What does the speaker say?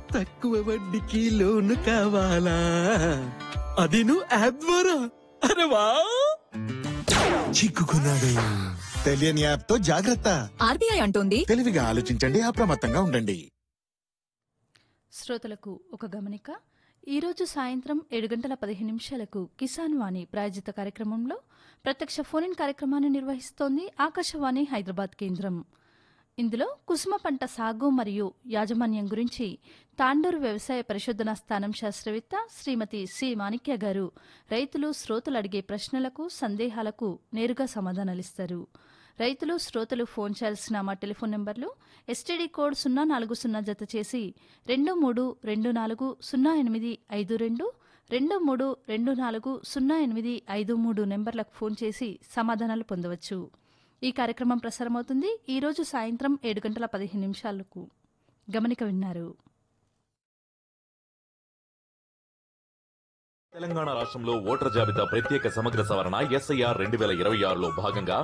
తక్కువ వడ్డీకి లోను కావాలా అది నువ్వు యాప్ ద్వారా అరే వా చిక్కుకున్నాడు తెలియని యాప్ తో జాగ్రత్త ఆర్బీఐ అంటోంది తెలివిగా ఆలోచించండి అప్రమత్తంగా ఉండండి శ్రోతలకు ఒక గమనిక ఈరోజు సాయంత్రం ఏడు గంటల పదిహేను నిమిషాలకు కిసాన్ వాణి ప్రాయోజిత కార్యక్రమంలో ప్రత్యక్ష ఫోన్ ఇన్ కార్యక్రమాన్ని నిర్వహిస్తోంది ఆకాశవాణి హైదరాబాద్ కేంద్రం ఇందులో కుసుమ పంట సాగు మరియు యాజమాన్యం గురించి తాండూరు వ్యవసాయ పరిశోధనా స్థానం శాస్త్రవేత్త శ్రీమతి సి మాణిక్య గారు రైతులు శ్రోతలు అడిగే ప్రశ్నలకు సందేహాలకు నేరుగా సమాధానాలిస్తారు రైతులు శ్రోతలు ఫోన్ చేయాల్సిన మా టెలిఫోన్ నెంబర్లు ఎస్టీడీ కోడ్ సున్నా నాలుగు సున్నా జత చేసి రెండు మూడు రెండు నాలుగు సున్నా ఎనిమిది ఐదు రెండు రెండు మూడు రెండు నాలుగు సున్నా ఎనిమిది ఐదు మూడు నెంబర్లకు ఫోన్ చేసి సమాధానాలు పొందవచ్చు ఈ కార్యక్రమం ప్రసారమవుతుంది ఈ రోజు సాయంత్రం ఏడు గంటల పదిహేను నిమిషాలకు గమనిక విన్నారు తెలంగాణ రాష్ట్రంలో ఓటర్ జాబితా ప్రత్యేక సమగ్ర సవరణ ఎస్ఐఆర్ రెండు వేల ఇరవై ఆరులో భాగంగా